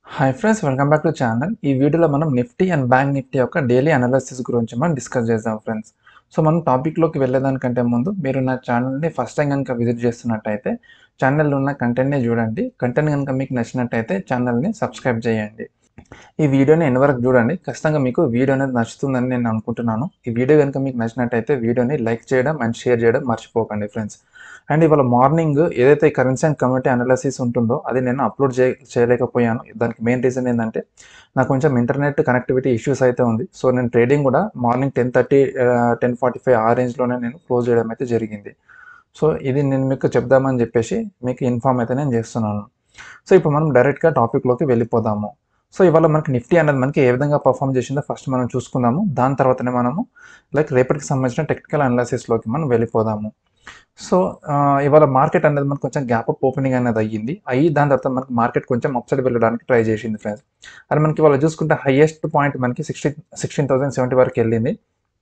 hi friends welcome back to channel ఈ వీడియోలో మనం నిఫ్టీ అండ్ బ్యాంక్ నిఫ్టీ యొక్క డైలీ అనాలిసిస్ గురించి మనం డిస్కస్ చేద్దాం ఫ్రెండ్స్ సో మనం టాపిక్లోకి వెళ్ళేదానికంటే ముందు మీరు నా ఛానల్ని ఫస్ట్ టైం కనుక విజిట్ చేస్తున్నట్టయితే ఛానల్లో ఉన్న కంటెంట్ని చూడండి కంటెంట్ కనుక మీకు నచ్చినట్టయితే ఛానల్ని సబ్స్క్రైబ్ చేయండి ఈ వీడియోని ఎన్ని వరకు చూడండి ఖచ్చితంగా మీకు వీడియో అనేది నచ్చుతుందని నేను అనుకుంటున్నాను ఈ వీడియో కనుక మీకు నచ్చినట్టయితే వీడియోని లైక్ చేయడం అండ్ షేర్ చేయడం మర్చిపోకండి ఫ్రెండ్స్ అండ్ ఇవాళ మార్నింగ్ ఏదైతే కరెన్సీ అండ్ కమ్యూనిటీ అనాలిసిస్ ఉంటుందో అది నేను అప్లోడ్ చే చేయలేకపోయాను దానికి మెయిన్ రీజన్ ఏంటంటే నాకు కొంచెం ఇంటర్నెట్ కనెక్టివిటీ ఇష్యూస్ అయితే ఉంది సో నేను ట్రేడింగ్ కూడా morning ten thirty ten forty five ఆ రేంజ్లోనే నేను క్లోజ్ చేయడం అయితే జరిగింది సో ఇది నేను మీకు చెప్దామని చెప్పేసి మీకు ఇన్ఫామ్ అయితే నేను చేస్తున్నాను సో ఇప్పుడు మనం డైరెక్ట్గా టాపిక్లోకి వెళ్ళిపోదాము సో ఇవాళ మనకి నిఫ్టీ అనేది మనకి ఏ విధంగా పర్ఫామ్ చేసిందో ఫస్ట్ మనం చూసుకుందాము దాని తర్వాతనే మనము లైక్ రేపటికి సంబంధించిన టెక్నికల్ అనాలిసిస్లోకి మనం వెళ్ళిపోదాము సో ఆ, ఇవాళ మార్కెట్ అనేది మనకు కొంచెం గ్యాప్ అప్ ఓపెనింగ్ అనేది అయ్యింది అయ్యి దాని తర్వాత మనకి మార్కెట్ కొంచెం అప్సైడ్ వెళ్ళడానికి ట్రై చేసింది ఫ్రెండ్స్ అది మనకి ఇవాళ చూసుకుంటే హైయెస్ట్ పాయింట్ మనకి సిక్స్టీ సిక్స్టీన్ థౌసండ్ సెవెంటీ వరకు వెళ్ళింది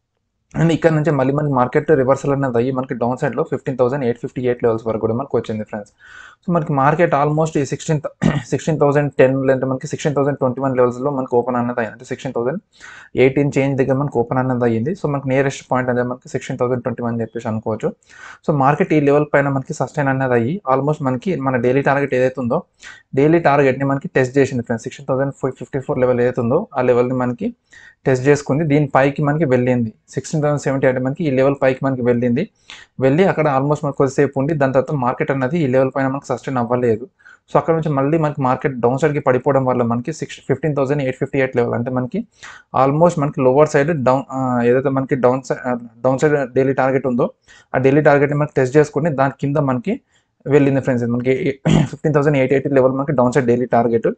అండ్ ఇక్కడ నుంచి మళ్ళీ మనకి మార్కెట్ రివర్సల్ అనేది అయ్యి మనకి డౌన్ సైడ్లో fifteen thousand eight fifty eight levels వరకు కూడా మనకు వచ్చింది ఫ్రెండ్స్ సో మనకి మార్కెట్ ఆల్మోస్ట్ ఈ సిక్స్టీన్ సిక్స్టీన్ థౌసండ్ టెన్ లేదంటే మనకి సిక్స్టీన్ థౌసండ్ ట్వంటీ వన్ లెవెల్స్లో మనకి ఓపెన్ అనేది అయ్యింది అంటే సిక్స్టీన్ థౌసండ్ ఎయిటీన్ చేంజ్ దగ్గర మనకి ఓపెన్ అనేది అయ్యింది సో మనకి నియరెస్ట్ పాయింట్ అనేది మనకి సిక్స్టీన్ థౌసండ్ ట్వంటీ వన్ చెప్పేసి అనుకోవచ్చు సో మార్కెట్ ఈ లెవెల్ పైన మనకి సస్టైన్ అనేది అయ్యి ఆల్మోస్ట్ మనకి మన డైలీ టార్గెట్ ఏదైతే ఉందో డైలీ టార్గెట్ని మనకి టెస్ట్ చేసింది friends sixteen thousand fifty four level ఏదైతే ఉందో ఆ లెవెల్ని మనకి టెస్ట్ చేసుకుంది దీని పైకి మనకి వెళ్ళింది సిక్స్టీన్ థౌసండ్ సెవెంటీ అంటే మనకి ఈ లెవెల్ పైకి మనకి వెళ్ళింది వెళ్ళి అక్కడ ఆల్మోస్ట్ మనకి కొద్దిసేపు ఉండి దాని తర్వాత మార్కెట్ అనేది ఈ లెవెల్ పైన మనకి సస్టైన్ అవ్వలేదు సో అక్కడ నుంచి మళ్ళీ మనకి మార్కెట్ డౌన్ సైడ్కి పడిపోవడం వల్ల మనకి six fifteen thousand eight fifty eight level అంటే మనకి ఆల్మోస్ట్ మనకి లోవర్ సైడ్ డౌన్ ఏదైతే మనకి down side down side daily target ఉందో ఆ డైలీ టార్గెట్ని మనకి టెస్ట్ చేసుకుని దాని కింద మనకి వెళ్ళింది ఫ్రెండ్స్ మనకి fifteen thousand eight eighty level మనకి down side daily target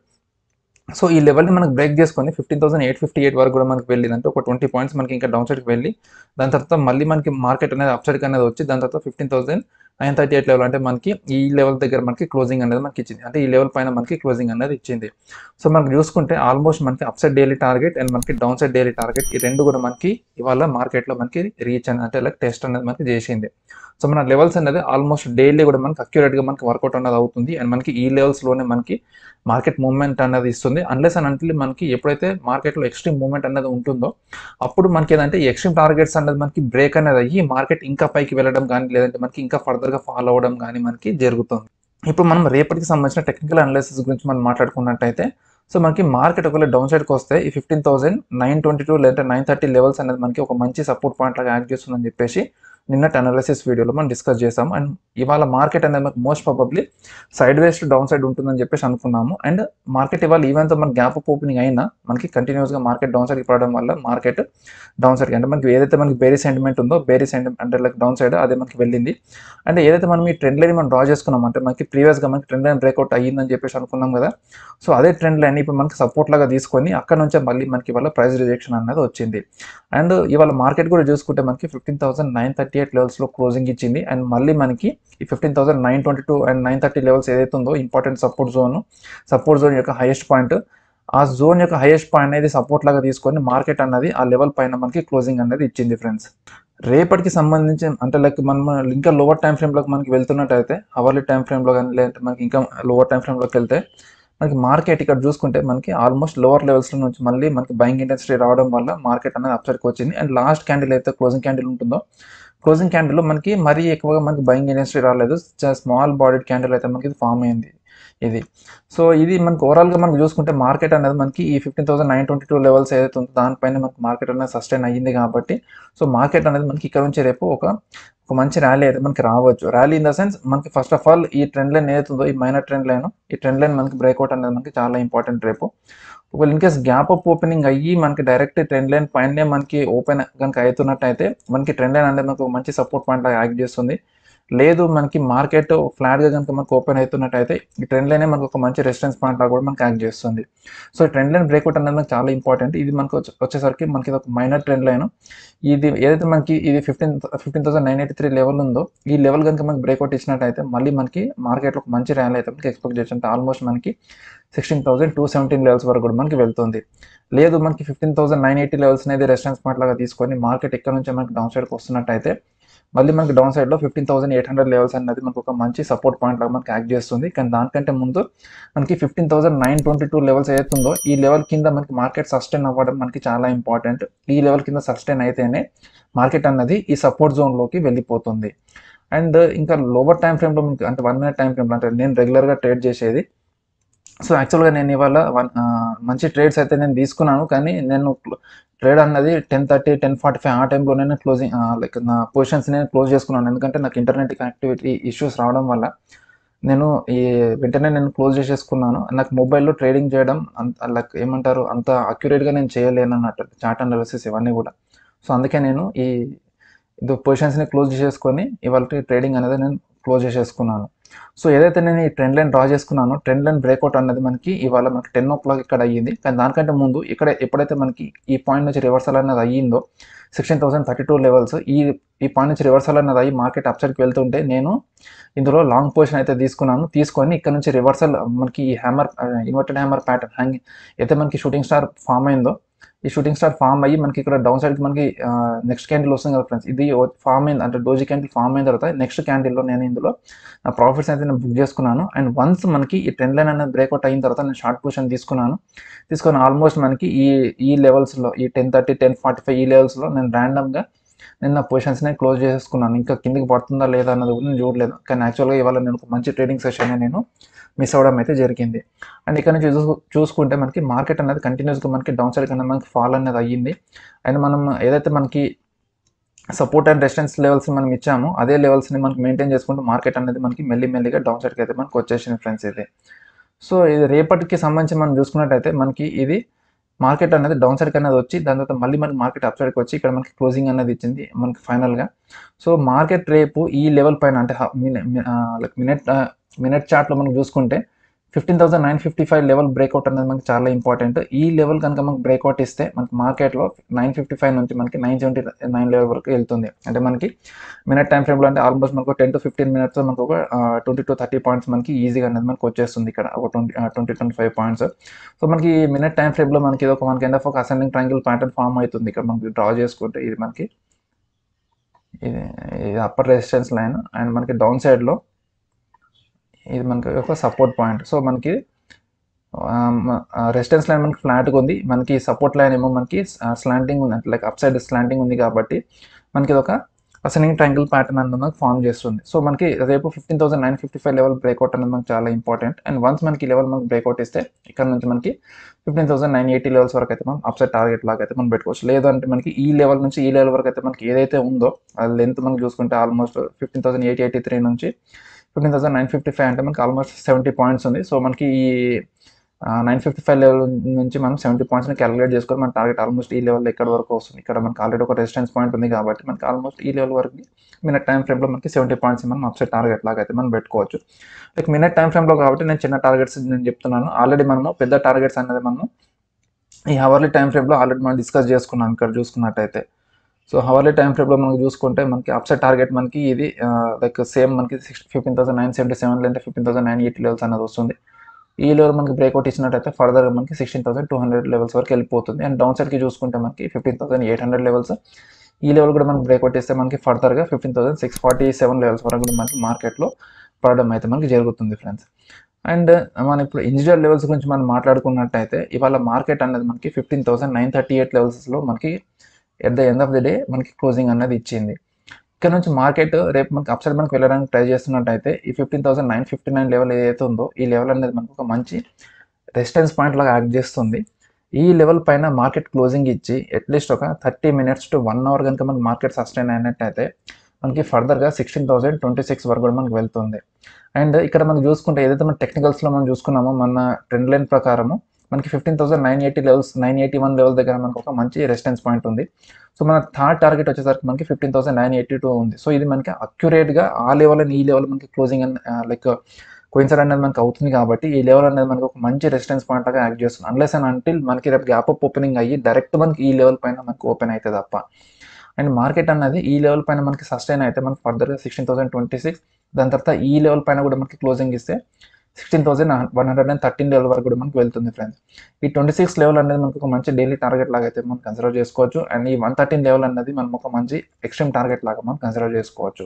so ఈ లెవెల్ని మనకి బ్రేక్ చేసుకొని fifteen thousand eight fifty eight వరకు కూడా మనకి వెళ్ళింది అంటే ఒక ట్వంటీ పాయింట్స్ మనకి ఇంకా డౌన్ సైడ్కి వెళ్ళి దాని తర్వాత మళ్ళీ మనకి మార్కెట్ అనేది అప్ సైడ్కి అనేది వచ్చి దాని తర్వాత fifteen thousand nine thirty eight level అంటే మనకి ఈ లెవెల్ దగ్గర మనకి క్లోజింగ్ అనేది మనకి ఇచ్చింది అంటే ఈ లెవెల్ పైన మనకి క్లోజింగ్ అనేది ఇచ్చింది సో మనకి చూసుకుంటే ఆల్మోస్ట్ మనకి up side daily target and మనకి డౌన్ సైడ్ డైలీ టార్గెట్ ఈ రెండు కూడా మనకి ఇవాళ మార్కెట్లో మనకి రీచ్ అనేది అంటే లైక్ టెస్ట్ అనేది మనకి చేసింది సో మన లెవెల్స్ అనేది ఆల్మోస్ట్ డైలీ కూడా మనకి అక్యురేట్గా మనకి వర్కౌట్ అనేది అవుతుంది అండ్ మనకి ఈ లెవెల్స్లోనే మనకి మార్కెట్ మూవ్మెంట్ అనేది ఇస్తుంది అన్లెస్ అండ్ అంటే మనకి ఎప్పుడైతే మార్కెట్లో ఎక్స్ట్రీమ్ మూవ్మెంట్ అనేది ఉంటుందో అప్పుడు మనకి ఏదంటే ఈ ఎక్స్ట్రీమ్ టార్గెట్స్ అనేది మనకి బ్రేక్ అనేది అయ్యి మార్కెట్ ఇంకా పైకి వెళ్ళడం కానీ లేదంటే మనకి ఇంకా ఫర్దర్గా ఫాలో అవ్వడం కానీ మనకి జరుగుతుంది ఇప్పుడు మనం రేపటికి సంబంధించిన టెక్నికల్ అనాలిసిస్ గురించి మనం మాట్లాడుకున్నట్టయితే సో మనకి మార్కెట్ ఒకవేళ డౌన్ సైడ్కి వస్తే ఈ fifteen thousand nine twenty two లేదంటే నైన్ థర్టీ లెవెల్స్ అనేది మనకి ఒక మంచి సపోర్ట్ పాయింట్ లాగా యాక్ట్ చేస్తుందని చెప్పేసి నిన్నటి అనాలిసిస్ వీడియోలో మనం డిస్కస్ చేసాం అండ్ ఇవాళ మార్కెట్ అనేది మనకు most probably sideways down side ఉంటుందని చెప్పేసి అనుకున్నాము అండ్ మార్కెట్ ఇవాళ ఈవెంట్ మన గ్యాప్ అప్ ఓపెనింగ్ అయినా మనకి కంటిన్యూస్గా మార్కెట్ డౌన్ సైడ్కి పడడం వల్ల మార్కెట్ డౌన్ సైడ్కి అంటే మనకి ఏదైతే మనకి బేరీ సెంటిమెంట్ ఉందో బేరీ సెంటిమెంట్ అంటే లైక్ డౌన్ సైడ్ అదే మనకి వెళ్ళింది అండ్ ఏదైతే మనం ఈ ట్రెండ్ లైన్ మనం డ్రా చేసుకున్నాం అంటే మనకి ప్రీవియస్గా మనకి ట్రెండ్ లైన్ బ్రేక్అవుట్ అయ్యిందని చెప్పేసి అనుకున్నాం కదా సో అదే ట్రెండ్ లైన్ ఇప్పుడు మనకి సపోర్ట్ లాగా తీసుకొని అక్కడ నుంచే మళ్ళీ మనకి ఇవాళ ప్రైస్ రిజెక్షన్ అనేది వచ్చింది అండ్ ఇవాళ మార్కెట్ కూడా చూసుకుంటే మనకి fifteen thousand nine thirty eight లెవెల్స్లో క్లోజింగ్ ఇచ్చింది అండ్ మళ్ళీ మనకి ఈ fifteen thousand nine twenty two and nine thirty levels ఏదైతే ఉందో important support zone support zone యొక్క హైయెస్ట్ పాయింట్ ఆ జోన్ యొక్క హైయెస్ట్ పాయింట్ అనేది సపోర్ట్ లాగా తీసుకొని మార్కెట్ అన్నది ఆ లెవెల్ పైన మనకి క్లోజింగ్ అనేది ఇచ్చింది ఫ్రెండ్స్ రేపటికి సంబంధించి అంటే లైక్ మనం ఇంకా లోవర్ టైం ఫ్రేమ్లోకి మనకి వెళ్తున్నట్టయితే అవర్లీ టైం ఫ్రేమ్లో కానీ లేదంటే మనకి ఇంకా లోవర్ టైం ఫ్రేమ్లోకి వెళ్తే మనకి మార్కెట్ ఇక్కడ చూసుకుంటే మనకి ఆల్మోస్ట్ లోవర్ లెవెల్స్ నుంచి మళ్ళీ మనకి బయింగ్ ఇంటెన్సిటీ రావడం వల్ల మార్కెట్ అనేది అప్సైడ్కి వచ్చింది అండ్ లాస్ట్ క్యాండిల్ అయితే క్లోజింగ్ క్యాండిల్ ఉంటుందో క్లోజింగ్ క్యాండిల్ మనకి మరీ ఎక్కువగా మనకి బయింగ్ ఇండస్ట్రీ రాలేదు స్మాల్ బాడీడ్ క్యాండిల్ అయితే మనకి ఇది ఫామ్ అయింది ఇది సో ఇది మనకి ఓవరాల్గా మనకి చూసుకుంటే మార్కెట్ అనేది మనకి ఈ fifteen thousand nine twenty two levels ఏదైతే ఉందో దానిపైన మనకి మార్కెట్ అనేది సస్టైన్ అయ్యింది కాబట్టి సో మార్కెట్ అనేది మనకి ఇక్కడ నుంచి రేపు ఒక ఒక మంచి ర్యాలీ అయితే మనకి రావచ్చు ర్యాలీ ఇన్ ద సెన్స్ మనకి ఫస్ట్ ఆఫ్ ఆల్ ఈ ట్రెండ్ లైన్ ఏదైతే ఉందో ఈ మైనర్ ట్రెండ్ లైన్ ఈ ట్రెండ్ లైన్ మనకి బ్రేక్అవుట్ అనేది మనకి చాలా ఇంపార్టెంట్ రేపు ఒకవేళ in case gap up opening అయ్యి మనకి డైరెక్ట్ ట్రెండ్ లైన్ పైనే మనకి ఓపెన్ కనుక అవుతున్నట్టయితే మనకి ట్రెండ్ లైన్ అనేది మనకు ఒక మంచి సపోర్ట్ పాయింట్ లాగా యాక్ట్ చేస్తుంది లేదు మనకి మార్కెట్ ఫ్లాట్గా కనుక మనకు ఓపెన్ అవుతున్నట్టయితే ఈ ట్రెండ్ లైనే మనకు ఒక మంచి రెసిస్టెన్స్ పాయింట్ లాగా కూడా మనకి యాక్ట్ చేస్తుంది సో ఈ ట్రెండ్ లైన్ బ్రేక్అవుట్ అనేది మనకి చాలా ఇంపార్టెంట్ ఇది మనకు వచ్చే- వచ్చేసరికి మనకి ఇది ఒక మైనర్ ట్రెండ్ లైన్ ఇది ఏదైతే మనకి ఇది fifteen fifteen thousand nine eighty three level ఉందో ఈ లెవెల్ కనుక మనకి బ్రేక్అవుట్ ఇచ్చినట్టయితే మళ్ళీ మనకి మార్కెట్లో ఒక మంచి ర్యాలీ అయితే మనకి ఎక్స్పెక్ట్ చేయొచ్చు అంటే ఆల్మోస్ట్ మనకి sixteen thousand two seventeen levels వరకు కూడా మనకి వెళ్తుంది లేదు మనకి fifteen thousand nine eighty levels అనేది రెసిస్టెన్స్ పాయింట్ లాగా తీసుకొని మార్కెట్ ఇక్కడ నుంచి మనకి డౌన్ సైడ్కి వస్తున్నట్టయితే మళ్ళీ మనకి డౌన్ సైడ్లో fifteen thousand eight hundred levels అనేది మనకు ఒక మంచి సపోర్ట్ పాయింట్ లాగా మనకి యాక్ట్ చేస్తుంది కానీ దానికంటే ముందు మనకి fifteen thousand nine twenty two levels ఏతుందో ఈ లెవెల్ కింద మనకి మార్కెట్ సస్టైన్ అవ్వడం మనకి చాలా ఇంపార్టెంట్ ఈ లెవెల్ కింద సస్టైన్ అయితేనే మార్కెట్ అన్నది ఈ సపోర్ట్ జోన్లోకి వెళ్ళిపోతుంది అండ్ ఇంకా లోవర్ టైం ఫ్రేమ్లో మనకి అంటే వన్ మినిట్ టైం ఫ్రేమ్లో అంటే నేను రెగ్యులర్గా ట్రేడ్ చేసేది సో యాక్చువల్గా నేను ఇవాళ వన్ ఆ, మంచి ట్రేడ్స్ అయితే నేను తీసుకున్నాను కానీ నేను ట్రేడ్ అన్నది ten thirty ten forty five ఆ టైంలో నేను క్లోజింగ్ లైక్ నా పొజిషన్స్ నేను క్లోజ్ చేసుకున్నాను ఎందుకంటే నాకు ఇంటర్నెట్ కనెక్టివిటీ ఇష్యూస్ రావడం వల్ల నేను ఈ వెంటనే నేను క్లోజ్ చేసేసుకున్నాను నాకు మొబైల్లో ట్రేడింగ్ చేయడం అంత లైక్ ఏమంటారు అంత అక్యురేట్గా నేను చేయలేను అన్నట్టు చార్ట్ అనాలిసిస్ ఇవన్నీ కూడా సో అందుకే నేను ఈ ఇది పొజిషన్స్ని క్లోజ్ చేసేసుకొని ఇవాళ ట్రేడింగ్ అనేది నేను క్లోజ్ చేసేసుకున్నాను సో ఏదైతే నేను ఈ ట్రెండ్ లైన్ డ్రా చేసుకున్నానో ట్రెండ్ లైన్ బ్రేక్అవుట్ అనేది మనకి ఇవాళ మనకి టెన్ ఓ క్లాక్ ఇక్కడ అయ్యింది కానీ దానికంటే ముందు ఇక్కడ ఎప్పుడైతే మనకి ఈ పాయింట్ నుంచి రివర్సల్ అనేది అయ్యిందో sixteen thousand thirty two levels ఈ ఈ పాయింట్ నుంచి రివర్సల్ అనేది అయ్యి మార్కెట్ అప్సైడ్కి వెళ్తుంటే నేను ఇందులో లాంగ్ పొజిషన్ అయితే తీసుకున్నాను తీసుకొని ఇక్కడ నుంచి రివర్సల్ మనకి ఈ hammer inverted hammer pattern hang అయితే మనకి షూటింగ్ స్టార్ ఫామ్ అయిందో ఈ షూటింగ్ స్టార్ ఫామ్ అయ్యి మనకి ఇక్కడ డౌన్ సైడ్కి మనకి నెక్స్ట్ క్యాండిల్ వస్తుంది కదా ఫ్రెండ్స్ ఇది ఫామ్ అయింది అంటే డోజీ క్యాండిల్ ఫామ్ అయిన తర్వాత నెక్స్ట్ క్యాండిల్లో నేను ఇందులో నా ప్రాఫిట్స్ అయితే నేను బుక్ చేసుకున్నాను అండ్ వన్స్ మనకి ఈ ట్రెండ్ లైన్ అనేది బ్రేక్అవుట్ అయిన తర్వాత నేను షార్ట్ పొజిషన్ తీసుకున్నాను తీసుకొని ఆల్మోస్ట్ మనకి ఈ ఈ లెవెల్స్లో ఈ ten thirty ten forty five ఈ లెవెల్స్లో నేను ర్యాండమ్గా నేను నా పొజిషన్స్ని క్లోజ్ చేసేసుకున్నాను ఇంకా కిందికి పడుతుందా లేదా అన్నది కూడా నేను చూడలేదు కానీ యాక్చువల్గా ఇవాళ నేను ఒక మంచి ట్రేడింగ్ సెషన్ నేను మిస్ అవ్వడం అయితే జరిగింది అండ్ ఇక్కడ నుంచి చూసు చూసుకుంటే మనకి మార్కెట్ అనేది కంటిన్యూస్గా మనకి డౌన్ సైడ్ కన్నా మనకి ఫాల్ అనేది అయ్యింది అండ్ మనం ఏదైతే మనకి సపోర్ట్ అండ్ రెసిస్టెన్స్ లెవెల్స్ మనం ఇచ్చామో అదే లెవెల్స్ని మనకి మెయింటైన్ చేసుకుంటూ మార్కెట్ అనేది మనకి మెల్లి మెల్లిగా డౌన్ సైడ్కి అయితే మనకి వచ్చేసింది ఫ్రెండ్స్ ఇది సో ఇది రేపటికి సంబంధించి మనం చూసుకున్నట్టయితే మనకి ఇది మార్కెట్ అనేది డౌన్ సైడ్కి అనేది వచ్చి దాని తర్వాత మళ్ళీ మనకి మార్కెట్ అప్ సైడ్కి వచ్చి ఇక్కడ మనకి క్లోజింగ్ అనేది ఇచ్చింది మనకి ఫైనల్గా సో మార్కెట్ రేపు ఈ లెవెల్ పైన అంటే లైక్ మినిట్ మినిట్ చార్ట్లో మనం చూసుకుంటే fifteen thousand nine fifty five level breakout అనేది మనకి చాలా ఇంపార్టెంట్ ఈ లెవెల్ కనుక మనకి బ్రేక్అవుట్ ఇస్తే మనకి మార్కెట్లో నైన్ ఫిఫ్టీ ఫైవ్ నుంచి మనకి నైన్ సెవెంటీ నైన్ లెవెల్ వరకు వెళ్తుంది అంటే మనకి మినిట్ టైం ఫ్రేమ్లో అంటే ఆల్మోస్ట్ మనకు టెన్ టు ఫిఫ్టీన్ మినిట్స్ మనకు ఒక ట్వంటీ టు థర్టీ పాయింట్స్ మనకి ఈజీగా అనేది మనకి వచ్చేస్తుంది ఇక్కడ ఒక twenty twenty twenty five points so మనకి మినిట్ టైం ఫ్రేమ్లో మనకి ఇది ఒక మనకి ఎండ్ ఆఫ్ ఒక అసెండింగ్ ట్రయాంగిల్ ప్యాటర్న్ ఫామ్ అవుతుంది ఇక్కడ మనకి డ్రా చేసుకుంటే ఇది మనకి ఇది ఇది అప్పర్ రెసిస్టెన్స్ లైన్ అండ్ మనకి డౌన్ సైడ్లో ఇది మనకి ఒక సపోర్ట్ పాయింట్ సో మనకి రెసిస్టెన్స్ లైన్ మనకి ఫ్లాట్గా ఉంది మనకి సపోర్ట్ లైన్ ఏమో మనకి స్లాంటింగ్ ఉంది లైక్ అప్ సైడ్ స్లాంటింగ్ ఉంది కాబట్టి మనకి ఇది ఒక అసెండింగ్ ట్రయాంగిల్ ప్యాటర్న్ అనేది మనకి ఫామ్ చేస్తుంది సో మనకి రేపు fifteen thousand nine fifty five level breakout అనేది మనకి చాలా ఇంపార్టెంట్ అండ్ వన్స్ మనకి లెవెల్ మనకి బ్రేక్అవుట్ ఇస్తే ఇక్కడ నుంచి మనకి fifteen thousand nine eighty levels వరకు అయితే మనం అప్సైడ్ టార్గెట్ లాగా అయితే మనం పెట్టుకోవచ్చు లేదంటే మనకి ఈ లెవెల్ నుంచి ఈ లెవెల్ వరకు అయితే మనకి ఏదైతే ఉందో ఆ లెంత్ మనం చూసుకుంటే almost fifteen thousand eighty eighty three నుంచి fifteen thousand nine fifty five అంటే మనకి ఆల్మోస్ట్ సెవెంటీ పాయింట్స్ ఉంది సో మనకి ఈ నైన్ ఫిఫ్టీ ఫైవ్ లెవెల్ నుంచి మనం సెవెంటీ పాయింట్స్ని క్యాలిక్యులేట్ చేసుకొని మన టార్గెట్ ఆల్మోస్ట్ ఈ లెవెల్ ఎక్కడ వరకు వస్తుంది ఇక్కడ మనకి ఆల్రెడీ ఒక రెసిస్టెన్స్ పాయింట్ ఉంది కాబట్టి మనకి ఆల్మోస్ట్ ఈ లెవెల్ వరకు మినిట్ టైం ఫ్రేమ్లో మనకి సెవెంటీ పాయింట్స్ మనం అప్సెట్ టార్గెట్ లాగా అయితే మనం పెట్టుకోవచ్చు లైక్ మినిట్ టైం ఫ్రేమ్లో కాబట్టి నేను చిన్న టార్గెట్స్ నేను చెప్తున్నాను ఆల్రెడీ మనము పెద్ద టార్గెట్స్ అనేది మనము ఈ హవర్లీ టైం ఫ్రేమ్లో ఆల్రెడీ మనం డిస్కస్ చేసుకున్నాం ఇక్కడ చూసుకున్నట్టయితే సో హవర్లీ టైం ఫ్రేమ్లో మనకు చూసుకుంటే మనకి అప్సైడ్ టార్గెట్ మనకి ఇది లైక్ సేమ్ మనకి six fifteen thousand nine seventy seven లేదా fifteen thousand nine eighty levels అనేది వస్తుంది ఈ లెవెల్ మనకి బ్రేక్అవుట్ ఇచ్చినట్టయితే ఫర్దర్ మనకి sixteen thousand two hundred levels వరకు వెళ్ళిపోతుంది అండ్ డౌన్ సైడ్కి చూసుకుంటే మనకి fifteen thousand eight hundred levels ఈ లెవెల్ కూడా మనకి బ్రేక్అవుట్ ఇస్తే మనకి ఫర్దర్గా fifteen thousand six forty seven levels వరకు కూడా మనకి మార్కెట్లో పడడం అయితే మనకి జరుగుతుంది ఫ్రెండ్స్ అండ్ మనం ఇప్పుడు ఇండివిజువల్ లెవెల్స్ గురించి మనం మాట్లాడుకున్నట్టయితే ఇవాళ మార్కెట్ అనేది మనకి fifteen thousand nine thirty eight లెవెల్స్లో మనకి at the end of the day మనకి క్లోజింగ్ అనేది ఇచ్చింది ఇక్కడ నుంచి మార్కెట్ రేపు మనకి అప్సైడ్ మనకి వెళ్ళడానికి ట్రై చేస్తున్నట్టయితే ఈ fifteen thousand nine fifty nine level ఏదైతే ఉందో ఈ లెవెల్ అనేది మనకు ఒక మంచి రెసిస్టెన్స్ పాయింట్ లాగా యాక్ట్ చేస్తుంది ఈ లెవెల్ పైన మార్కెట్ క్లోజింగ్ ఇచ్చి అట్లీస్ట్ ఒక thirty minutes to one hour కనుక మనకి మార్కెట్ సస్టైన్ అయినట్టయితే మనకి ఫర్దర్గా సిక్స్టీన్ థౌసండ్ ట్వంటీ సిక్స్ వరకు కూడా మనకి వెళ్తుంది అండ్ ఇక్కడ మనం చూసుకుంటే ఏదైతే మన టెక్నికల్స్లో మనం చూసుకున్నామో మన ట్రెండ్ లైన్ ప్రకారము మనకి fifteen thousand nine eighty levels nine eighty one level దగ్గర మనకు ఒక మంచి రెసిస్టెన్స్ పాయింట్ ఉంది సో మన థర్డ్ టార్గెట్ వచ్చేసరికి మనకి fifteen thousand nine eighty two ఉంది సో ఇది మనకి అక్యురేట్గా ఆ లెవెల్ అండ్ ఈ లెవెల్ మనకి క్లోజింగ్ లైక్ కోయిన్సైడ్ అనేది మనకి అవుతుంది కాబట్టి ఈ లెవెల్ అనేది మనకి ఒక మంచి రెసిస్టెన్స్ పాయింట్ లాగా యాక్ట్ చేస్తుంది అన్లెస్ అండ్ అంటిల్ మనకి రేపు గ్యాప్ అప్ ఓపెనింగ్ అయ్యి డైరెక్ట్ మనకి ఈ లెవెల్ పైన మనకి ఓపెన్ అయితే తప్ప అండ్ మార్కెట్ అనేది ఈ లెవెల్ పైన మనకి సస్టైన్ అయితే మనకి ఫర్దర్గా సిక్స్టీన్ థౌసండ్ ట్వంటీ సిక్స్ దాని తర్వాత ఈ లెవెల్ పైన కూడా మనకి క్లోజింగ్ ఇస్తే sixteen thousand one hundred and thirteen level వరకు కూడా మనకి వెళ్తుంది ఫ్రెండ్స్ ఈ ట్వంటీ సిక్స్ లెవెల్ అనేది మనకు ఒక మంచి డైలీ టార్గెట్ లాగా అయితే మనం కన్సిడర్ చేసుకోవచ్చు అండ్ ఈ వన్ థర్టీన్ లెవెల్ అనేది మనం ఒక మంచి ఎక్స్ట్రీమ్ టార్గెట్ లాగా మనం కన్సిడర్ చేసుకోవచ్చు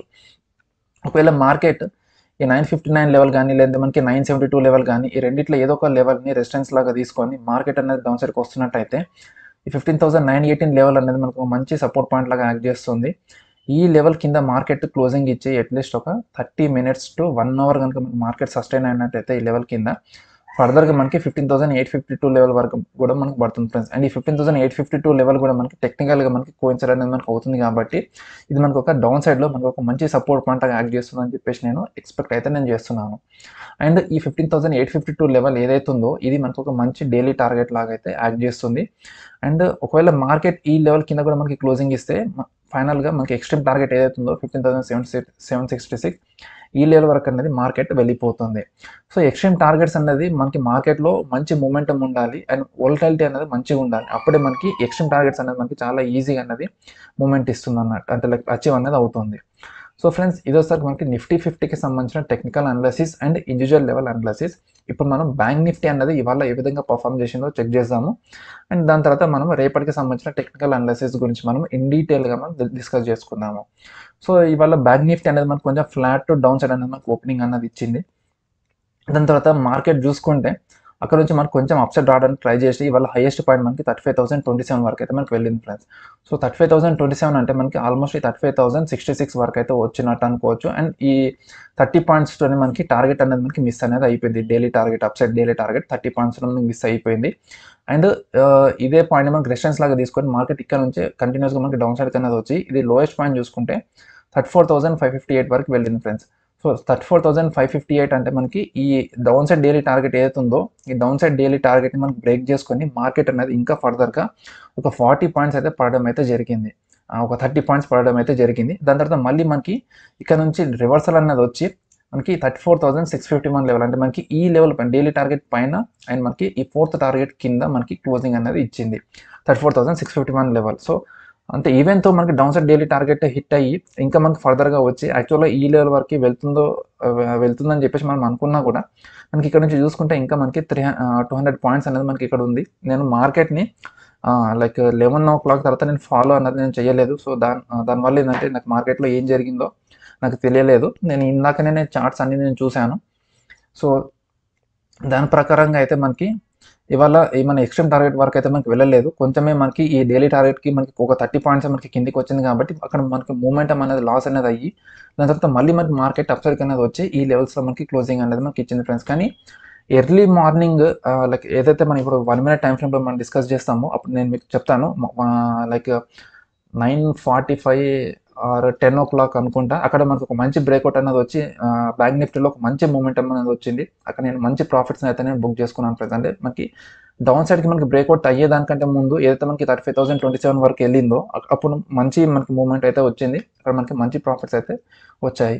ఒకవేళ మార్కెట్ ఈ నైన్ ఫిఫ్టీ నైన్ లెవెల్ కానీ లేదా మనకి నైన్ సెవెంటీ టూ లెవెల్ కానీ ఈ రెండిట్లో ఏదో ఒక లెవెల్ని రెసిస్టెన్స్ లాగా తీసుకొని మార్కెట్ అనేది డౌన్ సైడ్కి వస్తున్నట్టయితే ఈ fifteen thousand nine eighteen level అనేది మనకు ఒక మంచి సపోర్ట్ పాయింట్ లాగా యాక్ట్ చేస్తుంది ఈ లెవెల్ కింద మార్కెట్ క్లోజింగ్ ఇచ్చి అట్లీస్ట్ ఒక thirty minutes to one hour కనుక మనకి మార్కెట్ సస్టైన్ అయినట్టయితే ఈ లెవెల్ కింద ఫర్దర్గా మనకి fifteen thousand eight fifty two level వరకు కూడా మనకు పడుతుంది ఫ్రెండ్స్ అండ్ ఈ fifteen thousand eight fifty two level కూడా మనకి టెక్నికల్గా మనకి కోయిన్సైడ్ అనేది మనకు అవుతుంది కాబట్టి ఇది మనకు ఒక డౌన్ సైడ్లో మనకు ఒక మంచి సపోర్ట్ పాయింట్ యాక్ట్ చేస్తుందని చెప్పేసి నేను ఎక్స్పెక్ట్ అయితే నేను చేస్తున్నాను అండ్ ఈ fifteen thousand eight fifty two level ఏదైతే ఉందో ఇది మనకు ఒక మంచి డైలీ టార్గెట్ లాగా అయితే యాక్ట్ చేస్తుంది అండ్ ఒకవేళ మార్కెట్ ఈ లెవెల్ కింద కూడా మనకి క్లోజింగ్ ఇస్తే ఫైనల్గా మనకి ఎక్స్ట్రీమ్ టార్గెట్ ఏదైతే ఉందో fifteen thousand seven seven sixty six ఈ లెవెల్ వరకు అనేది మార్కెట్ వెళ్ళిపోతుంది సో ఎక్స్ట్రీమ్ టార్గెట్స్ అనేది మనకి మార్కెట్లో మంచి మూమెంటం ఉండాలి అండ్ వోల్టాలిటీ అనేది మంచిగా ఉండాలి అప్పుడే మనకి ఎక్స్ట్రీమ్ టార్గెట్స్ అనేది మనకి చాలా ఈజీగా అనేది మూమెంట్ ఇస్తుంది అన్నట్టు అంటే లైక్ అచీవ్ అనేది అవుతుంది సో ఫ్రెండ్స్ ఇదోసారి మనకి నిఫ్టీ ఫిఫ్టీకి సంబంధించిన technical analysis and individual level analysis ఇప్పుడు మనం బ్యాంక్ నిఫ్టీ అనేది ఇవాళ ఏ విధంగా పర్ఫామ్ చేసిందో చెక్ చేద్దాము అండ్ దాని తర్వాత మనం రేపటికి సంబంధించిన టెక్నికల్ అనాలిసిస్ గురించి మనం ఇన్ డీటెయిల్గా మనం డిస్కస్ చేసుకుందాము సో ఇవాళ బ్యాంక్ నిఫ్టీ అనేది మనకు కొంచెం ఫ్లాట్ టు డౌన్ సైడ్ అనేది మనకు ఓపెనింగ్ అన్నది ఇచ్చింది దాని తర్వాత మార్కెట్ చూసుకుంటే అక్కడ నుంచి మనకు కొంచెం అప్సెట్ రావడానికి ట్రై చేసి ఇవాళ హైయెస్ట్ పాయింట్ మనకి thirty five thousand twenty seven వరకు అయితే మనకి వెళ్ళింది friends so thirty five thousand twenty seven అంటే మనకి ఆల్మోస్ట్ ఈ thirty five thousand sixty six వరకు అయితే వచ్చినట్టు అనుకోవచ్చు అండ్ ఈ థర్టీ పాయింట్స్తోనే మనకి టార్గెట్ అనేది మనకి మిస్ అనేది అయిపోయింది daily target upside daily target thirty పాయింట్స్లో మనకి మిస్ అయిపోయింది అండ్ ఇదే పాయింట్ మనకి రెస్టెన్స్ లాగా తీసుకొని మార్కెట్ ఇక్కడ నుంచి కంటిన్యూస్గా మనకి డౌన్ సైడ్ అనేది వచ్చి ఇది లోయెస్ట్ పాయింట్ చూసుకుంటే thirty four thousand five fifty eight వరకు వెళ్ళింది friends so thirty four thousand five fifty eight అంటే మనకి ఈ డౌన్ సైడ్ డైలీ టార్గెట్ ఏదైతే ఉందో ఈ డౌన్ సైడ్ డైలీ టార్గెట్ని మనకి బ్రేక్ చేసుకొని మార్కెట్ అనేది ఇంకా ఫర్దర్గా ఒక ఫార్టీ పాయింట్స్ అయితే పడడం అయితే జరిగింది ఒక థర్టీ పాయింట్స్ పడడం అయితే జరిగింది దాని తర్వాత మళ్ళీ మనకి ఇక్కడ నుంచి రివర్సల్ అనేది వచ్చి మనకి thirty four thousand six fifty one level అంటే మనకి ఈ లెవెల్ పైన డైలీ టార్గెట్ పైన అండ్ మనకి ఈ ఫోర్త్ టార్గెట్ కింద మనకి క్లోజింగ్ అనేది ఇచ్చింది thirty four thousand six fifty one level so అంటే ఈవెన్తో మనకి down side daily target hit అయ్యి ఇంకా మనకి ఫర్దర్గా వచ్చి యాక్చువల్గా ఈ లెవెల్ వరకు వెళ్తుందో వెళ్తుందని చెప్పేసి మనం అనుకున్నా కూడా మనకి ఇక్కడ నుంచి చూసుకుంటే ఇంకా మనకి త్రీ టూ హండ్రెడ్ పాయింట్స్ అనేది మనకి ఇక్కడ ఉంది నేను మార్కెట్ని లైక్ లెవెన్ ఓ క్లాక్ తర్వాత నేను ఫాలో అన్నది నేను చేయలేదు సో దాని దానివల్ల ఏంటంటే నాకు మార్కెట్లో ఏం జరిగిందో నాకు తెలియలేదు నేను ఇందాకనే నేను చార్ట్స్ అన్ని నేను చూశాను సో దాని ప్రకారంగా అయితే మనకి ఇవాళ మన ఎక్స్ట్రీమ్ టార్గెట్ వరకు అయితే మనకి వెళ్ళలేదు కొంచెమే మనకి ఈ డైలీ టార్గెట్కి మనకి ఒక థర్టీ పాయింట్స్ మనకి కిందికి వచ్చింది కాబట్టి అక్కడ మనకి మూమెంటం అనేది లాస్ అనేది అయ్యి దాని తర్వాత మళ్ళీ మనకి మార్కెట్ అప్సైడ్ అనేది వచ్చి ఈ లెవెల్స్లో మనకి క్లోజింగ్ అనేది మనకి ఇచ్చింది ఫ్రెండ్స్ కానీ ఎర్లీ మార్నింగ్ లైక్ ఏదైతే మనం ఇప్పుడు వన్ మినిట్ టైం ఫ్రేమ్లో మనం డిస్కస్ చేస్తామో అప్పుడు నేను మీకు చెప్తాను like nine forty five or ten o'clock అనుకుంటా అక్కడ మనకు ఒక మంచి బ్రేక్అవుట్ అనేది వచ్చి బ్యాంక్ నిఫ్టీలో ఒక మంచి మూమెంటం అనేది వచ్చింది అక్కడ నేను మంచి ప్రాఫిట్స్ అయితే నేను బుక్ చేసుకున్నాను ఫ్రెండ్స్ అంటే మనకి డౌన్ సైడ్కి మనకి బ్రేక్అవుట్ అయ్యేదానికంటే ముందు ఏదైతే మనకి thirty five thousand twenty seven వరకు వెళ్ళిందో అప్పుడు మంచి మనకి మూమెంట్ అయితే వచ్చింది అక్కడ మనకి మంచి ప్రాఫిట్స్ అయితే వచ్చాయి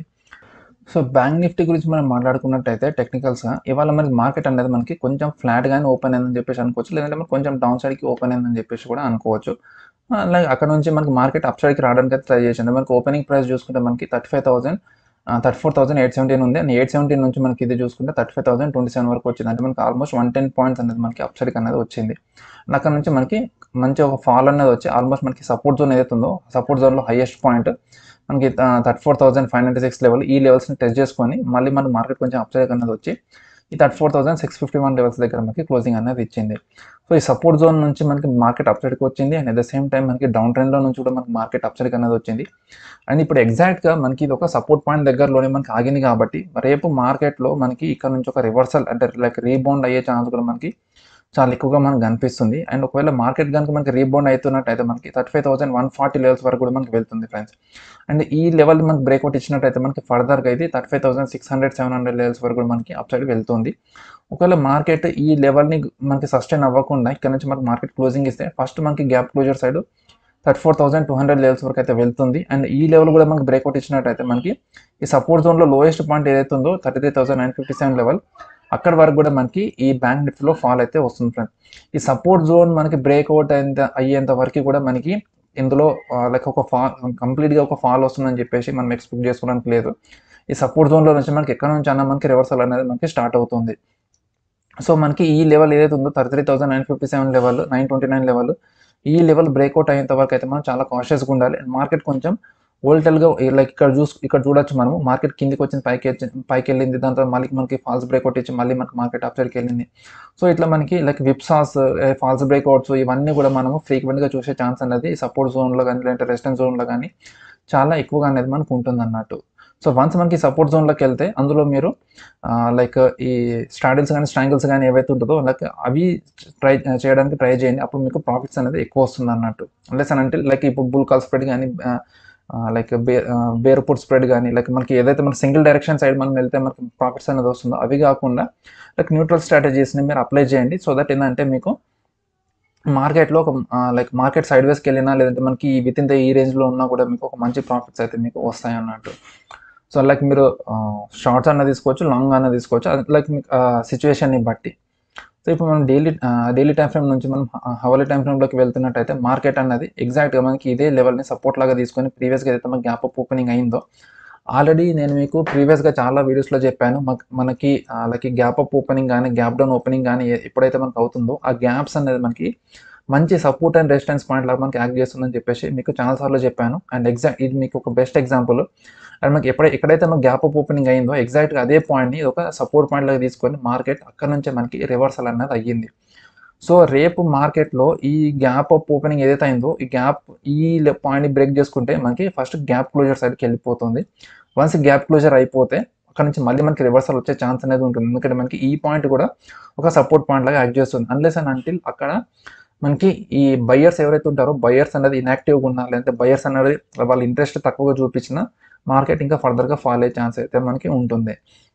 సో బ్యాంక్ నిఫ్టీ గురించి మనం మాట్లాడుకున్నట్టయితే టెక్నికల్స్గా ఇవాళ మనకి మార్కెట్ అనేది మనకి కొంచెం ఫ్లాట్గానే ఓపెన్ అయిందని చెప్పేసి అనుకోవచ్చు లేదంటే మనకి కొంచెం డౌన్ సైడ్కి ఓపెన్ అయిందని చెప్పేసి కూడా అనుకోవచ్చు అలాగే అక్కడ నుంచి మనకి మార్కెట్ అప్ సైడ్కి రావడానికి అయితే ట్రై చేసింది మనకి ఓపెనింగ్ ప్రైస్ చూసుకుంటే మనకి thirty five thousand thirty four thousand eight seventeen ఉంది అండ్ ఎయిట్ సెవెంటీన్ నుంచి మనకి ఇది చూసుకుంటే thirty five thousand twenty seven వరకు వచ్చింది అంటే మనకి ఆల్మోస్ట్ వన్ టెన్ పాయింట్స్ అనేది మనకి అప్ సైడ్కి అనేది వచ్చింది అక్కడ నుంచి మనకి మంచి ఒక ఫాల్ అనేది వచ్చి ఆల్మోస్ట్ మనకి సపోర్ట్ జోన్ ఏదైతే ఉందో సపోర్ట్ జోన్లో హైయెస్ట్ పాయింట్ మనకి thirty four thousand five ninety six level ఈ లెవెల్స్ని టెస్ట్ చేసుకొని మళ్ళీ మన మార్కెట్ కొంచెం అప్ సైడ్ అనేది వచ్చి ఈ thirty four thousand six fifty one levels దగ్గర మనకి క్లోజింగ్ అనేది ఇచ్చింది సో ఈ సపోర్ట్ జోన్ నుంచి మనకి మార్కెట్ అప్ సైడ్కి వచ్చింది and at the same time మనకి డౌన్ ట్రెండ్లో నుంచి కూడా మనకి మార్కెట్ అప్ సైడ్కి అనేది వచ్చింది అండ్ ఇప్పుడు ఎగ్జాక్ట్గా మనకి ఇది ఒక సపోర్ట్ పాయింట్ దగ్గరలోనే మనకి ఆగింది కాబట్టి రేపు మార్కెట్లో మనకి ఇక్కడ నుంచి ఒక రివర్సల్ అంటే లైక్ రీబౌండ్ అయ్యే ఛాన్స్ కూడా మనకి చాలా ఎక్కువగా మనకు కనిపిస్తుంది అండ్ ఒకవేళ మార్కెట్ కనుక మనకి రీబౌండ్ అవుతున్నట్టయితే మనకి thirty five thousand one forty levels వరకు కూడా మనకి వెళ్తుంది ఫ్రెండ్స్ అండ్ ఈ లెవెల్ మనకి బ్రేక్అవుట్ ఇచ్చినట్టయితే మనకి ఫర్దర్గా అయితే thirty five thousand six hundred seven hundred levels వరకు కూడా మనకి అప్ సైడ్ వెళ్తుంది ఒకవేళ మార్కెట్ ఈ లెవెల్ని మనకి సస్టైన్ అవ్వకుండా ఇక్కడ నుంచి మనకి మార్కెట్ క్లోజింగ్ ఇస్తే ఫస్ట్ మనకి gap closer side thirty four thousand two hundred levels వరకు అయితే వెళ్తుంది అండ్ ఈ లెవెల్ కూడా మనకి బ్రేక్అవుట్ ఇచ్చినట్టయితే మనకి ఈ సపోర్ట్ జోన్లో లోయెస్ట్ పాయింట్ ఏదైతే ఉందో thirty three thousand nine fifty seven level అక్కడ వరకు కూడా మనకి ఈ బ్యాంక్ నిఫ్టీలో ఫాల్ అయితే వస్తుంది ఫ్రెండ్ ఈ సపోర్ట్ జోన్ మనకి బ్రేక్అవుట్ అయ్యేంత అయ్యేంత వరకు కూడా మనకి ఇందులో లైక్ ఒక ఫాల్ కంప్లీట్గా ఒక ఫాల్ వస్తుందని చెప్పేసి మనం ఎక్స్పెక్ట్ చేసుకోవడానికి లేదు ఈ సపోర్ట్ జోన్లో నుంచి మనకి ఎక్కడ నుంచి అన్న మనకి రివర్సల్ అనేది మనకి స్టార్ట్ అవుతుంది సో మనకి ఈ లెవెల్ ఏదైతే ఉందో thirty three thousand nine fifty seven level nine twenty nine level ఈ లెవెల్ బ్రేక్అవుట్ అయ్యేంత వరకు అయితే మనం చాలా కాషియస్గా ఉండాలి అండ్ మార్కెట్ కొంచెం వోల్టల్గా లైక్ ఇక్కడ చూస్ ఇక్కడ చూడొచ్చు మనము మార్కెట్ కిందికి వచ్చింది పైకి వచ్చి పైకి వెళ్ళింది దాని తర్వాత మళ్ళీ మనకి ఫాల్స్ బ్రేక్అవుట్ ఇచ్చి మళ్ళీ మనకి మార్కెట్ అప్ సైడ్కి వెళ్ళింది సో ఇట్లా మనకి లైక్ విప్సాస్ ఫాల్స్ బ్రేక్అవుట్స్ ఇవన్నీ కూడా మనము ఫ్రీక్వెంట్గా చూసే ఛాన్స్ అనేది సపోర్ట్ జోన్లో కానీ లేదంటే రెసిస్టెన్స్ జోన్లో కానీ చాలా ఎక్కువగా అనేది మనకు ఉంటుంది అన్నట్టు సో వన్స్ మనకి సపోర్ట్ జోన్లోకి వెళ్తే అందులో మీరు లైక్ ఈ స్టాడిల్స్ కానీ స్ట్రాంగిల్స్ కానీ ఏవైతే ఉంటుందో లైక్ అవి ట్రై చేయడానికి ట్రై చేయండి అప్పుడు మీకు ప్రాఫిట్స్ అనేది ఎక్కువ వస్తుంది అన్నట్టు లెస్ అని అంటే లైక్ ఇప్పుడు బుల్ కాల్ స్ప్రెడ్ కానీ like bay bear put spread కానీ లైక్ మనకి ఏదైతే మనకి సింగిల్ డైరెక్షన్ సైడ్ మనం వెళ్తే మనకి ప్రాఫిట్స్ అనేది వస్తుందో అవి కాకుండా లైక్ న్యూట్రల్ స్ట్రాటజీస్ని మీరు అప్లై చేయండి సో దట్ ఏంటంటే మీకు మార్కెట్లో ఒక లైక్ మార్కెట్ సైడ్ వేస్కి వెళ్ళినా లేదంటే మనకి విత్ ఇన్ ద ఈ రేంజ్లో ఉన్నా కూడా మీకు ఒక మంచి ప్రాఫిట్స్ అయితే మీకు వస్తాయి అన్నట్టు సో లైక్ మీరు షార్ట్స్ అన్న తీసుకోవచ్చు లాంగ్ అన్న తీసుకోవచ్చు అది లైక్ మీకు సిచ్యువేషన్ని బట్టి సో ఇప్పుడు మనం డైలీ డైలీ టైం ఫ్రేమ్ నుంచి మనం హవలీ టైం ఫ్రేమ్లోకి వెళ్తున్నట్టయితే మార్కెట్ అన్నది ఎగ్జాక్ట్గా మనకి ఇదే లెవెల్ని సపోర్ట్ లాగా తీసుకొని ప్రీవియస్గా ఏదైతే మనకి గ్యాప్ అప్ ఓపెనింగ్ అయిందో ఆల్రెడీ నేను మీకు ప్రీవియస్గా చాలా వీడియోస్లో చెప్పాను మనకి లైక్ గ్యాప్ అప్ ఓపెనింగ్ కానీ గ్యాప్ డౌన్ ఓపెనింగ్ కానీ ఎప్పుడైతే మనకు అవుతుందో ఆ గ్యాప్స్ అనేది మనకి మంచి సపోర్ట్ అండ్ రెసిస్టెన్స్ పాయింట్ లాగా మనకి యాక్ట్ చేస్తుందని చెప్పేసి మీకు చాలాసార్లు చెప్పాను అండ్ ఎగ్జాక్ట్ ఇది మీకు ఒక బెస్ట్ ఎగ్జాంపుల్ అండ్ మనకి ఎప్పుడై ఎక్కడైతే మనకు గ్యాప్ అప్ ఓపెనింగ్ అయిందో ఎగ్జాక్ట్గా అదే పాయింట్ని ఒక సపోర్ట్ పాయింట్ లాగా తీసుకొని మార్కెట్ అక్కడ నుంచే మనకి రివర్సల్ అనేది అయ్యింది సో రేపు మార్కెట్లో ఈ గ్యాప్ అప్ ఓపెనింగ్ ఏదైతే అయిందో ఈ గ్యాప్ ఈ పాయింట్ని బ్రేక్ చేసుకుంటే మనకి ఫస్ట్ గ్యాప్ క్లోజర్ సైడ్కి వెళ్ళిపోతుంది వన్స్ గ్యాప్ క్లోజర్ అయిపోతే అక్కడ నుంచి మళ్ళీ మనకి రివర్సల్ వచ్చే ఛాన్స్ అనేది ఉంటుంది ఎందుకంటే మనకి ఈ పాయింట్ కూడా ఒక సపోర్ట్ పాయింట్ లాగా యాక్ట్ చేస్తుంది అన్లెస్ అండ్ అంటిల్ అక్కడ మనకి ఈ బయర్స్ ఎవరైతే ఉంటారో బయర్స్ అనేది ఇన్యాక్టివ్గా ఉన్నా లేదంటే బయర్స్ అనేది వాళ్ళ ఇంట్రెస్ట్ తక్కువగా చూపించిన మార్కెట్ ఇంకా ఫర్దర్గా ఫాల్ అయ్యే ఛాన్స్ అయితే మనకి ఉంటుంది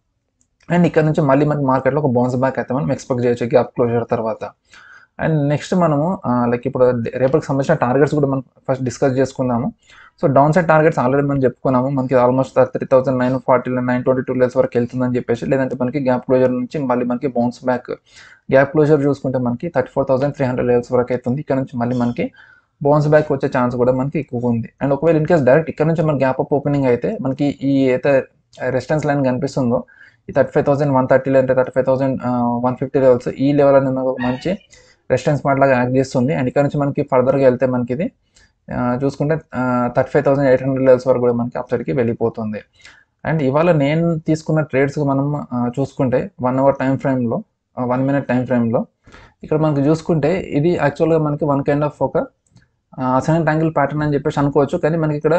అండ్ ఇక్కడ నుంచి మళ్ళీ మనకి మార్కెట్లో ఒక బౌన్స్ బ్యాక్ అయితే మనం ఎక్స్పెక్ట్ చేయొచ్చు గ్యాప్ క్లోజర్ తర్వాత అండ్ నెక్స్ట్ మనము లైక్ ఇప్పుడు రేపటికి సంబంధించిన టార్గెట్స్ కూడా మనం ఫస్ట్ డిస్కస్ చేసుకుందాము so down side targets already మనం చెప్పుకున్నాము మనకి almost three thousand nine forty nine twenty two levels వరకు వెళ్తుందని చెప్పేసి లేదంటే మనకి గ్యాప్ క్లోజర్ నుంచి మళ్ళీ మనకి బౌన్స్ బ్యాక్ గ్యాప్ క్లోజర్ చూసుకుంటే మనకి thirty four thousand three hundred levels వరకు అవుతుంది ఇక్కడ నుంచి మళ్ళీ మనకి బౌన్స్ బ్యాక్ వచ్చే ఛాన్స్ కూడా మనకి ఎక్కువగా ఉంది అండ్ ఒకవేళ ఇన్ కేస్ డైరెక్ట్ ఇక్కడ నుంచి మన గ్యాప్ అప్ ఓపెనింగ్ అయితే మనకి ఈ అయితే రెసిస్టెన్స్ లైన్ కనిపిస్తుందో ఈ thirty five thousand one thirty లేదంటే thirty five thousand one fifty levels ఈ లెవెల్ అనేది మనకు ఒక మంచి రెసిస్టెన్స్ పాయింట్ లాగా యాక్ట్ చేస్తుంది అండ్ ఇక్కడ నుంచి మనకి ఫర్దర్గా వెళ్తే మనకి ఇది చూసుకుంటే thirty five thousand eight hundred levels వరకు కూడా మనకి అప్సైడ్కి వెళ్ళిపోతుంది అండ్ ఇవాళ నేను తీసుకున్న ట్రేడ్స్ మనం చూసుకుంటే వన్ అవర్ టైం ఫ్రేమ్లో వన్ మినిట్ టైం ఫ్రేమ్లో ఇక్కడ మనకి చూసుకుంటే ఇది యాక్చువల్గా మనకి వన్ కైండ్ ఆఫ్ ఒక అసెంట్ యాంగిల్ ప్యాటర్న్ అని చెప్పేసి అనుకోవచ్చు కానీ మనకి ఇక్కడ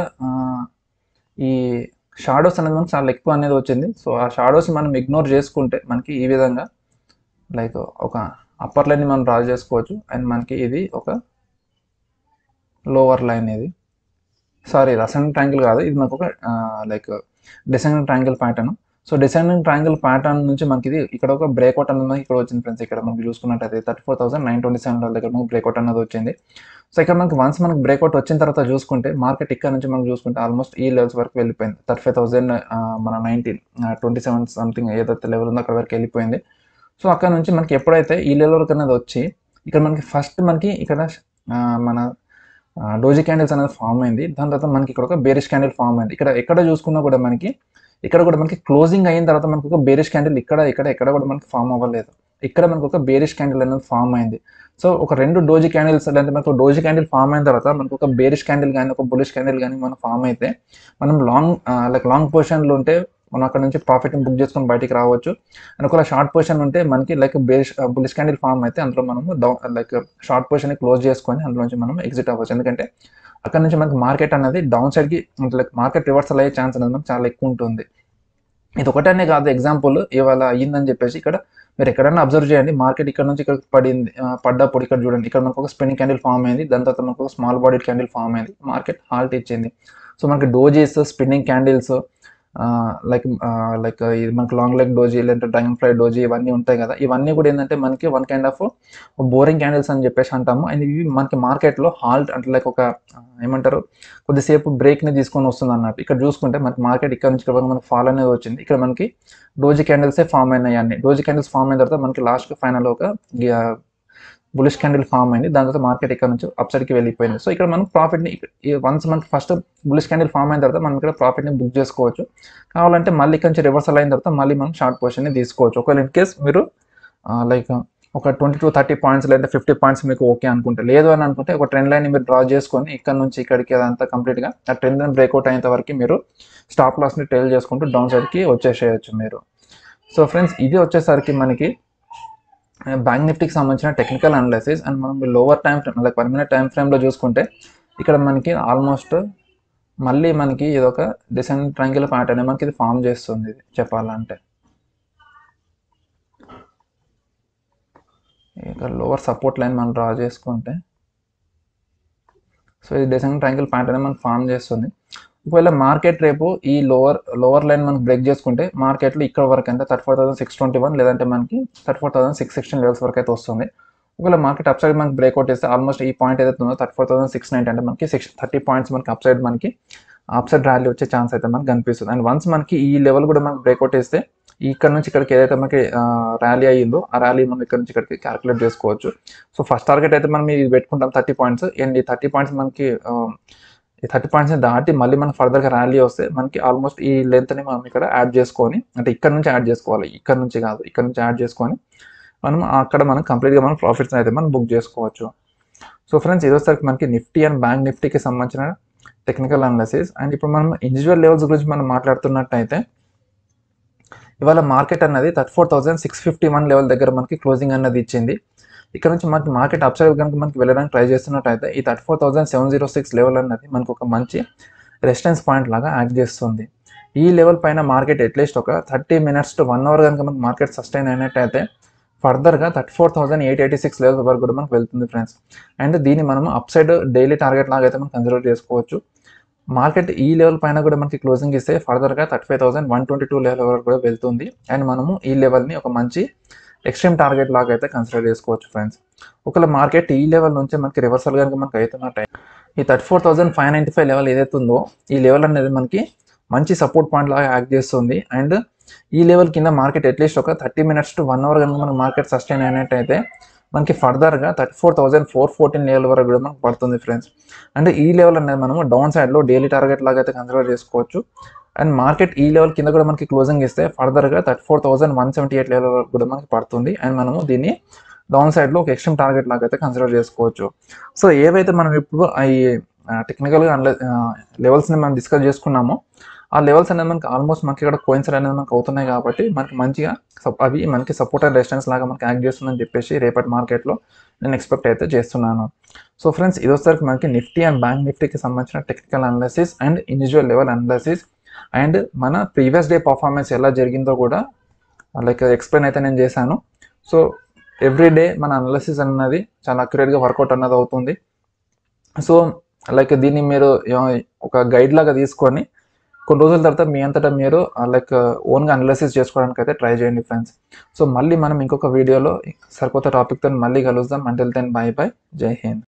ఈ షాడోస్ అనేది మనకి చాలా ఎక్కువ అనేది వచ్చింది సో ఆ షాడోస్ మనం ఇగ్నోర్ చేసుకుంటే మనకి ఈ విధంగా లైక్ ఒక అప్పర్ లైన్ని మనం డ్రా చేసుకోవచ్చు అండ్ మనకి ఇది ఒక లోవర్ లైన్ ఇది సారీ అసెండింగ్ ట్రాంగిల్ కాదు ఇది మనకు ఒక like descending triangle pattern so descending triangle pattern నుంచి మనకి ఇది ఇక్కడ ఒక బ్రేక్అవుట్ అనేది ఇక్కడ వచ్చింది ఫ్రెండ్స్ ఇక్కడ మనకి చూసుకున్నట్టయితే thirty four thousand nine twenty seven దగ్గర మనకి బ్రేక్అవుట్ అనేది వచ్చింది సో ఇక్కడ మనకి వన్స్ మనకి బ్రేక్అవుట్ వచ్చిన తర్వాత చూసుకుంటే మార్కెట్ ఇక్కడ నుంచి మనం చూసుకుంటే ఆల్మోస్ట్ ఈ లెవెల్స్ వరకు వెళ్ళిపోయింది థర్టీ ఫైవ్ థౌసండ్ మన నైన్టీన్ ట్వంటీ సెవెన్ సంథింగ్ ఏదైతే లెవెల్ ఉందో అక్కడ వరకు వెళ్ళిపోయింది సో అక్కడ నుంచి మనకి ఎప్పుడైతే ఈ లెవెల్ వరకు అనేది వచ్చి ఇక్కడ మనకి ఫస్ట్ మనకి ఇక్కడ మన డోజీ క్యాండిల్స్ అనేది ఫామ్ అయింది దాని తర్వాత మనకి ఇక్కడ ఒక బేరిష్ క్యాండిల్ ఫామ్ అయింది ఇక్కడ ఎక్కడ చూసుకున్నా కూడా మనకి ఇక్కడ కూడా మనకి క్లోజింగ్ అయిన తర్వాత మనకి ఒక బేరిష్ క్యాండిల్ ఇక్కడ ఇక్కడ ఎక్కడ కూడా మనకి ఫామ్ అవ్వలేదు ఇక్కడ మనకు ఒక బేరిష్ క్యాండిల్ అనేది ఫామ్ అయింది సో ఒక రెండు డోజీ క్యాండిల్స్ లేదంటే మనకు డోజీ క్యాండిల్ ఫామ్ అయిన తర్వాత మనకు ఒక బేరిష్ క్యాండిల్ కానీ ఒక బులిష్ క్యాండిల్ కానీ మనం ఫామ్ అయితే మనం లాంగ్ లైక్ లాంగ్ పొజిషన్లో ఉంటే మనం అక్కడ నుంచి ప్రాఫిట్ బుక్ చేసుకొని బయటికి రావచ్చు అండ్ ఒకవేళ షార్ట్ పొజిషన్ ఉంటే మనకి like bearish bullish candle form అయితే అందులో మనము down like short position close చేసుకొని అందులో నుంచి మనం ఎగ్జిట్ అవ్వచ్చు ఎందుకంటే అక్కడ నుంచి మనకి మార్కెట్ అనేది డౌన్ సైడ్కి లైక్ మార్కెట్ రివర్సల్ అయ్యే ఛాన్స్ అనేది మనకు చాలా ఎక్కువ ఉంటుంది ఇది ఒకటనే కాదు ఎగ్జాంపుల్ ఇవాళ అయ్యిందని చెప్పేసి ఇక్కడ మీరు ఎక్కడైనా అబ్జర్వ్ చేయండి మార్కెట్ ఇక్కడ నుంచి ఇక్కడ పడింది పడ్డప్పుడు ఇక్కడ చూడండి ఇక్కడ మనకు ఒక స్పిన్నింగ్ క్యాండిల్ ఫామ్ అయింది దాని తర్వాత మనకు ఒక స్మాల్ బాడీ క్యాండిల్ ఫామ్ అయింది మార్కెట్ హాల్ట్ ఇచ్చింది సో మనకి dojis spinning candles like like ఇది మనకి లాంగ్ లెగ్ డోజీ లేదంటే డ్రాగన్ ఫ్లై డోజీ ఇవన్నీ ఉంటాయి కదా ఇవన్నీ కూడా ఏంటంటే మనకి one kind of boring candles అని చెప్పేసి అంటాము అండ్ ఇవి మనకి మార్కెట్లో హాల్ట్ అంటే లైక్ ఒక ఏమంటారు కొద్దిసేపు బ్రేక్ని తీసుకొని వస్తుంది అన్నట్టు ఇక్కడ చూసుకుంటే మనకి మార్కెట్ ఇక్కడ నుంచి ఇక్కడ మనకి ఫాల్ అనేది వచ్చింది ఇక్కడ మనకి డోజీ క్యాండిల్సే ఫామ్ అయినాయి అన్ని డోజీ క్యాండిల్స్ ఫామ్ అయిన తర్వాత మనకి లాస్ట్ ఫైనల్ ఒక బులిష్ క్యాండిల్ ఫామ్ అయింది దాని తర్వాత మార్కెట్ ఇక్కడ నుంచి అప్ సైడ్కి వెళ్ళిపోయింది సో ఇక్కడ మనం ప్రాఫిట్ని వన్స్ మనకి ఫస్ట్ బులిష్ క్యాండిల్ ఫామ్ అయిన తర్వాత మనం ఇక్కడ ప్రాఫిట్ని బుక్ చేసుకోవచ్చు కావాలంటే మళ్ళీ ఇక్కడ నుంచి రివర్సల్ అయిన తర్వాత మళ్ళీ మనం షార్ట్ పొజిషన్ని తీసుకోవచ్చు ఒకవేళ ఇన్ కేస్ మీరు లైక్ ఒక ట్వంటీ టు థర్టీ పాయింట్స్ లేదా ఫిఫ్టీ పాయింట్స్ మీకు ఓకే అనుకుంటే లేదు అని అనుకుంటే ఒక ట్రెండ్ లైన్ మీరు డ్రా చేసుకొని ఇక్కడ నుంచి ఇక్కడికి అదంతా కంప్లీట్గా ఆ ట్రెండ్ లైన్ బ్రేక్అవుట్ అయినంత వరకు మీరు స్టాప్ లాస్ని టైల్ చేసుకుంటూ డౌన్ సైడ్కి వచ్చేసేయచ్చు మీరు సో ఫ్రెండ్స్ ఇది వచ్చేసరికి మనకి బ్యాంక్ నిఫ్టీకి సంబంధించిన టెక్నికల్ అనాలిసిస్ అండ్ మనం lower time frame like one minute time ఫ్రేమ్లో చూసుకుంటే ఇక్కడ మనకి ఆల్మోస్ట్ మళ్ళీ మనకి ఇది ఒక డిసెంట్ ట్రాంగిల్ ప్యాటర్న్ మనకి ఇది ఫామ్ చేస్తుంది ఇది చెప్పాలంటే ఇక లోవర్ సపోర్ట్ లైన్ మనం డ్రా చేసుకుంటే సో ఇది డిసెంట్ ట్రాంగిల్ ప్యాటర్న్ మనకు ఫామ్ చేస్తుంది ఒకవేళ మార్కెట్ రేపు ఈ లోవర్ లోవర్ లైన్ మనకి బ్రేక్ చేసుకుంటే మార్కెట్లో ఇక్కడ వరకు అంటే thirty four thousand six twenty one లేదంటే మనకి thirty four thousand six sixteen levels వరకు అయితే వస్తుంది ఒకవేళ మార్కెట్ అప్ సైడ్ మనకి బ్రేక్అవుట్ చేస్తే ఆల్మోస్ట్ ఈ పాయింట్ ఏదైతే ఉందో thirty four thousand six ninety అంటే మనకి సిక్స్ థర్టీ పాయింట్స్ మనకి అప్ సైడ్ మనకి అప్ సైడ్ ర్యాలీ వచ్చే ఛాన్స్ అయితే మనకి కనిపిస్తుంది అండ్ వన్స్ మనకి ఈ లెవెల్ కూడా మనకి బ్రేక్అవుట్ చేస్తే ఇక్కడ నుంచి ఇక్కడికి ఏదైతే మనకి ర్యాలీ అయ్యిందో ఆ ర్యాలీ మనం ఇక్కడ నుంచి ఇక్కడికి క్యాలిక్యులేట్ చేసుకోవచ్చు సో ఫస్ట్ టార్గెట్ అయితే మనం ఇది పెట్టుకుంటాం థర్టీ పాయింట్స్ అండ్ ఈ థర్టీ పాయింట్స్ మనకి ఆ, ఈ థర్టీ పాయింట్స్ దాటి మళ్ళీ మనకి ఫర్దర్గా ర్యాలీ వస్తే మనకి ఆల్మోస్ట్ ఈ లెంత్ని మనం ఇక్కడ యాడ్ చేసుకొని అంటే ఇక్కడ నుంచి యాడ్ చేసుకోవాలి ఇక్కడ నుంచి కాదు ఇక్కడ నుంచి యాడ్ చేసుకొని మనం అక్కడ మనం కంప్లీట్గా మనం ప్రాఫిట్స్ అయితే మనం బుక్ చేసుకోవచ్చు సో ఫ్రెండ్స్ ఇదోసరికి మనకి నిఫ్టీ అండ్ బ్యాంక్ నిఫ్టీకి సంబంధించిన టెక్నికల్ అనాలిసిస్ అండ్ ఇప్పుడు మనం ఇండివిజువల్ లెవెల్స్ గురించి మనం మాట్లాడుతున్నట్టయితే ఇవాళ మార్కెట్ అన్నది thirty four thousand six fifty one level దగ్గర మనకి క్లోజింగ్ అన్నది ఇచ్చింది ఇక్కడ నుంచి మనకి మార్కెట్ అప్ సైడ్ కనుక మనకి వెళ్ళడానికి ట్రై చేస్తున్నట్టయితే ఈ thirty four thousand seven zero six level అన్నది మనకు ఒక మంచి రెసిస్టెన్స్ పాయింట్ లాగా యాక్ట్ చేస్తుంది ఈ లెవెల్ పైన మార్కెట్ అట్లీస్ట్ ఒక thirty minutes to one hour కనుక మనకి మార్కెట్ సస్టైన్ అయినట్టయితే ఫర్దర్గా thirty four thousand eight eighty six levels వరకు కూడా మనకు వెళ్తుంది ఫ్రెండ్స్ అండ్ దీన్ని మనం అప్ సైడ్ డైలీ టార్గెట్ లాగా అయితే మనం కన్సిడర్ చేసుకోవచ్చు మార్కెట్ ఈ లెవెల్ పైన కూడా మనకి క్లోజింగ్ ఇస్తే ఫర్దర్గా thirty five thousand one twenty two level వరకు కూడా వెళ్తుంది అండ్ మనము ఈ లెవెల్ని ఒక మంచి ఎక్స్ట్రీమ్ టార్గెట్ లాగా అయితే కన్సిడర్ చేసుకోవచ్చు ఫ్రెండ్స్ ఒకవేళ మార్కెట్ ఈ లెవెల్ నుంచి మనకి రివర్సల్ కనుక మనకి అవుతున్నట్టు ఈ thirty four thousand five ninety five level ఏదైతే ఉందో ఈ లెవెల్ అనేది మనకి మంచి సపోర్ట్ పాయింట్ లాగా యాక్ట్ చేస్తుంది అండ్ ఈ లెవెల్ కింద మార్కెట్ అట్లీస్ట్ ఒక thirty minutes to one hour కనుక మనకి మార్కెట్ సస్టైన్ అయినట్టయితే మనకి ఫర్దర్గా thirty four thousand four fourteen level వరకు కూడా మనకు పడుతుంది ఫ్రెండ్స్ అంటే ఈ లెవెల్ అనేది మనము డౌన్ సైడ్లో డైలీ టార్గెట్ లాగా అయితే కన్సిడర్ చేసుకోవచ్చు అండ్ మార్కెట్ ఈ లెవెల్ కింద కూడా మనకి క్లోజింగ్ ఇస్తే ఫర్దర్గా thirty four thousand one seventy eight level వరకు కూడా మనకి పడుతుంది అండ్ మనము దీన్ని డౌన్ సైడ్లో ఒక ఎక్స్ట్రీమ్ టార్గెట్ లాగా అయితే కన్సిడర్ చేసుకోవచ్చు సో ఏవైతే మనం ఇప్పుడు ఈ టెక్నికల్గా లెవెల్స్ని మనం డిస్కస్ చేసుకున్నామో ఆ లెవెల్స్ అనేది మనకి ఆల్మోస్ట్ మనకి ఇక్కడ కోయిన్సర్ అనేది మనకు అవుతున్నాయి కాబట్టి మనకి మంచిగా సప్- అవి మనకి సపోర్ట్ అండ్ రెసిస్టెన్స్ లాగా మనకి యాక్ట్ చేస్తుందని చెప్పేసి రేపటి మార్కెట్లో నేను ఎక్స్పెక్ట్ అయితే చేస్తున్నాను సో ఫ్రెండ్స్ ఇదొసరికి మనకి నిఫ్టీ అండ్ బ్యాంక్ నిఫ్టీకి సంబంధించిన technical analysis and individual level analysis and మన ప్రీవియస్ డే పర్ఫార్మెన్స్ ఎలా జరిగిందో కూడా లైక్ ఎక్స్ప్లెయిన్ అయితే నేను చేశాను సో ఎవ్రీ డే మన అనాలిసిస్ అన్నది చాలా అక్యురేట్గా వర్కౌట్ అన్నది అవుతుంది సో లైక్ దీన్ని మీరు ఏ- ఒక గైడ్ లాగా తీసుకొని కొన్ని రోజుల తర్వాత మీ అంతటా మీరు లైక్ ఓన్గా అనాలిసిస్ చేసుకోవడానికి అయితే ట్రై చేయండి ఫ్రెండ్స్ సో మళ్ళీ మనం ఇంకొక వీడియోలో సరికొత్త టాపిక్తో మళ్ళీ కలుద్దాం అంటిల్ దెన్ బై బై జై హింద్